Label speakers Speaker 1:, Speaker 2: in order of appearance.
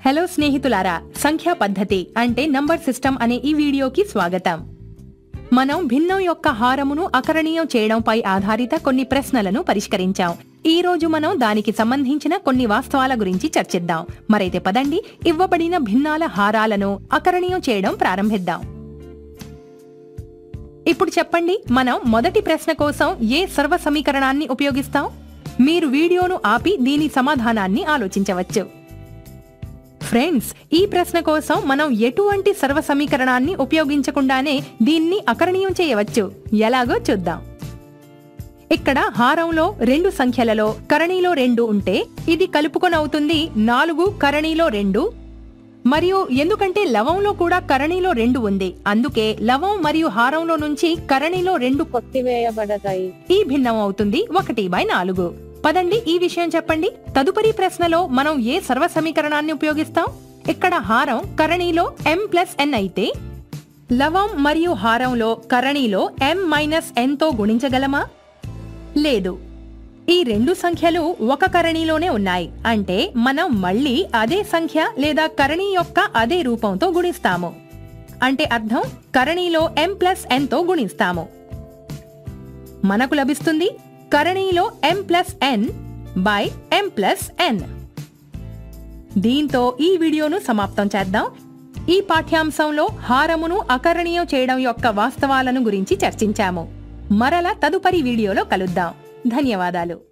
Speaker 1: hello స్నేహితులారా సంఖ్యా పద్ధతి అంటే నంబర్ సిస్టమ్ అనే ఈ వీడియోకి స్వాగతం మనం భిన్నం యొక్క హారమును అకరణీయం చేయడంపై ఆధారిత కొన్ని ప్రశ్నలను పరిష్కరించాం ఈ రోజు మనం దానికి సంబంధించిన కొన్ని వాస్తవాల గురించి చర్చిద్దాం మరైతే పదండి ఇవ్వబడిన భిన్నాల హారాలను అకరణీయం చేయడం ప్రారంభిద్దాం ఇప్పుడు చెప్పండి మనం మొదటి ప్రశ్న కోసం ఏ సర్వ సమీకరణాన్ని ఉపయోగిస్తాం మీరు వీడియోను ఆపి దీని సమాధానాన్ని ఆలోచించవచ్చు ఫ్రెండ్స్ ఈ ప్రశ్న కోసం మనం ఎటువంటి సర్వ సమీకరణాన్ని ఉపయోగించకుండానే దీన్ని అకరణీయం చేయవచ్చు ఎలాగో చూద్దాం ఇక్కడ హారంలో రెండు సంఖ్యలలో కరణీలో రెండు ఉంటే ఇది కలుపుకొని అవుతుంది నాలుగు కరణీలో రెండు మరియు ఎందుకంటే లవంలో కూడా కరణీలో రెండు ఉంది అందుకే లవం మరియు హారంలో నుంచి కరణీలో రెండు
Speaker 2: కొట్టివేయబడతాయి
Speaker 1: ఈ భిన్నం అవుతుంది ఒకటి బై నాలుగు పదండి ఈ విషయం చెప్పండి తదుపరి ప్రశ్నలో మనం ఏ సర్వ సమీకరణాన్ని ఉపయోగిస్తాం ఇక్కడ హారం కరణీలో ఎం ప్లస్ ఎన్ అయితే లవం మరియు హారంలో కరణీలో ఎం మైనస్ ఎన్ తో గుణించగలమా లేదు ఈ రెండు సంఖ్యలు ఒక కరణీలోనే ఉన్నాయి అంటే మనం మళ్ళీ అదే సంఖ్య లేదా కరణీ యొక్క అదే రూపంతో గుణిస్తాము అంటే అర్థం కరణీలో ఎం ప్లస్ ఎన్ తో గుణిస్తాము మనకు లభిస్తుంది కరణీలో M plus N by M plus N దీంతో ఈ వీడియోను సమాప్తం చేద్దాం ఈ పాఠ్యాంశంలో హారమును అకరణీయం చేయడం యొక్క వాస్తవాలను గురించి చర్చించాము మరల తదుపరి వీడియోలో కలుద్దాం ధన్యవాదాలు